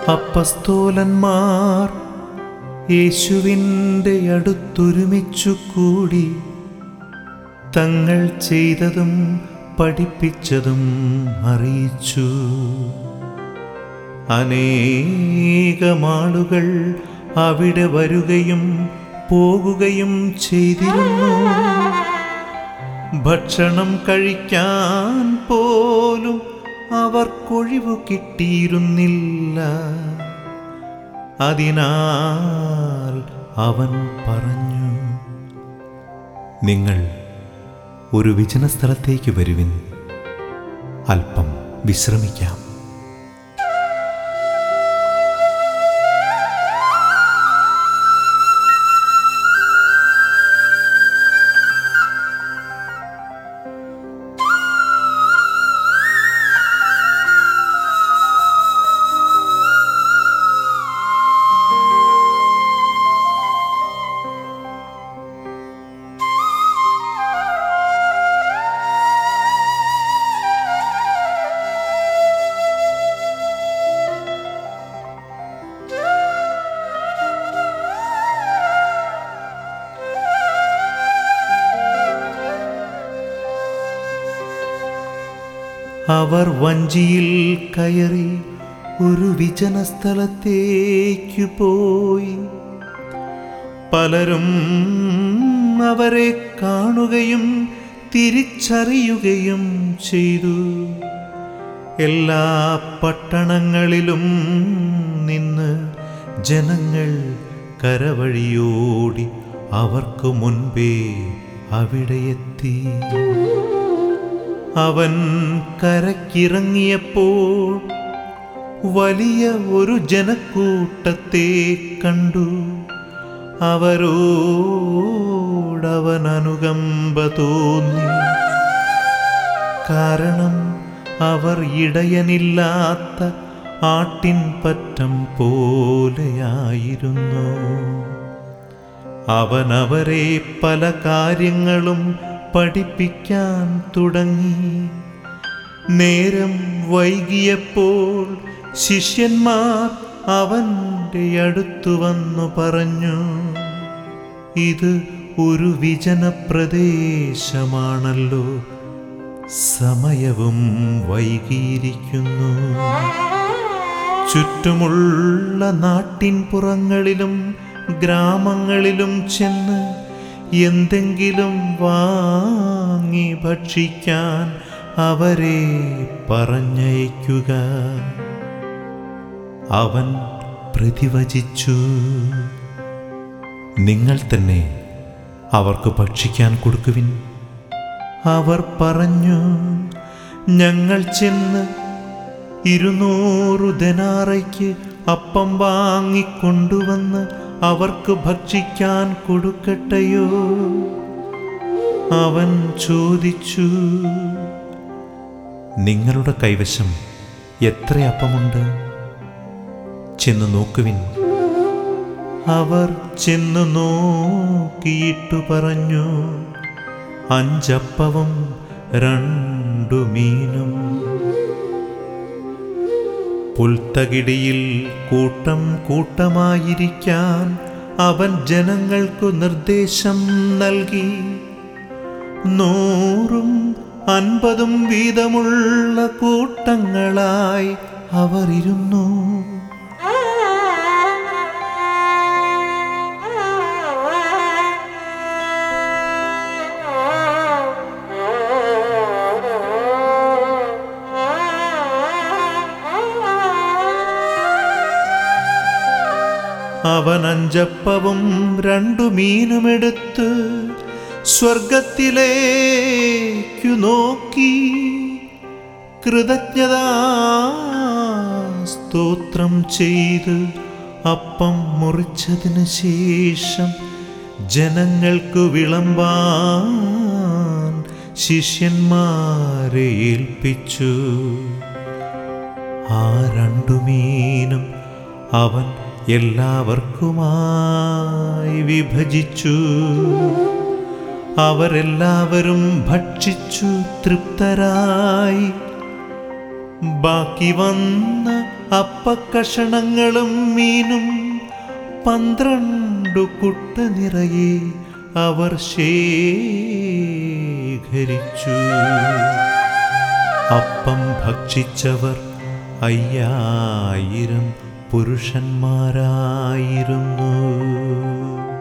അപ്പസ്തോലന്മാർ യേശുവിൻ്റെ അടുത്തൊരുമിച്ചു കൂടി തങ്ങൾ ചെയ്തതും പഠിപ്പിച്ചതും അറിയിച്ചു അനേകമാളുകൾ അവിടെ വരുകയും പോകുകയും ചെയ്തിരുന്നു ഭക്ഷണം കഴിക്കാൻ പോലും അവർക്കൊഴിവു കിട്ടിയിരുന്നില്ല അതിനാൽ അവൻ പറഞ്ഞു നിങ്ങൾ ഒരു വിജന സ്ഥലത്തേക്ക് വരുവിൻ അല്പം വിശ്രമിക്കാം അവർ വഞ്ചിയിൽ കയറി ഒരു വിജന സ്ഥലത്തേക്കു പോയി പലരും അവരെ കാണുകയും തിരിച്ചറിയുകയും ചെയ്തു എല്ലാ പട്ടണങ്ങളിലും നിന്ന് ജനങ്ങൾ കരവഴിയോടി അവർക്ക് മുൻപേ അവിടെ എത്തി അവൻ കരക്കിറങ്ങിയപ്പോൾ വലിയ ഒരു ജനക്കൂട്ടത്തെ കണ്ടു അവരോടവൻ അനുകമ്പ തോന്നി കാരണം അവർ ഇടയനില്ലാത്ത ആട്ടിൻ പറ്റം പോലെയായിരുന്നു അവൻ അവരെ പല കാര്യങ്ങളും പഠിപ്പിക്കാൻ തുടങ്ങി നേരം വൈകിയപ്പോൾ ശിഷ്യന്മാർ അവൻ്റെ അടുത്തു വന്നു പറഞ്ഞു ഇത് ഒരു വിജന പ്രദേശമാണല്ലോ സമയവും വൈകിയിരിക്കുന്നു ചുറ്റുമുള്ള നാട്ടിൻപുറങ്ങളിലും ഗ്രാമങ്ങളിലും ചെന്ന് എന്തെങ്കിലും വാങ്ങി ഭക്ഷിക്കാൻ അവരെ പറഞ്ഞയക്കുക അവൻ പ്രതിവചിച്ചു നിങ്ങൾ തന്നെ അവർക്ക് ഭക്ഷിക്കാൻ കൊടുക്കുവിൻ അവർ പറഞ്ഞു ഞങ്ങൾ ചെന്ന് ഇരുന്നൂറു ദനാറയ്ക്ക് അപ്പം വാങ്ങിക്കൊണ്ടുവന്ന് അവർക്ക് ഭക്ഷിക്കാൻ കൊടുക്കട്ടെയോ അവൻ ചോദിച്ചു നിങ്ങളുടെ കൈവശം എത്ര അപ്പമുണ്ട് ചെന്ന് നോക്കുവിൻ അവർ ചെന്ന് നോക്കിയിട്ടു പറഞ്ഞു അഞ്ചപ്പവും രണ്ടു മീനും പുൽത്തകിടിയിൽ കൂട്ടം കൂട്ടമായിരിക്കാൻ അവൻ ജനങ്ങൾക്കു നിർദ്ദേശം നൽകി നൂറും അൻപതും വീതമുള്ള കൂട്ടങ്ങളായി അവർ ഇരുന്നു അവൻ അഞ്ചപ്പവും രണ്ടു മീനുമെടുത്ത് സ്വർഗത്തിലേക്കു നോക്കി കൃതജ്ഞതാ സ്തോത്രം ചെയ്ത് അപ്പം മുറിച്ചതിന് ശേഷം ജനങ്ങൾക്കു വിളമ്പാൻ ശിഷ്യന്മാരെ ഏൽപ്പിച്ചു ആ രണ്ടു മീനും അവൻ എല്ലാവർക്കുമായി വിഭജിച്ചു അവരെല്ലാവരും ഭക്ഷിച്ചു തൃപ്തരായി ബാക്കി വന്ന അപ്പക്കഷണങ്ങളും മീനും പന്ത്രണ്ടു കുട്ട നിറയെ അവർ ശേഖരിച്ചു അപ്പം ഭക്ഷിച്ചവർ അയ്യായിരം പുരുഷന്മാരായിരുന്നു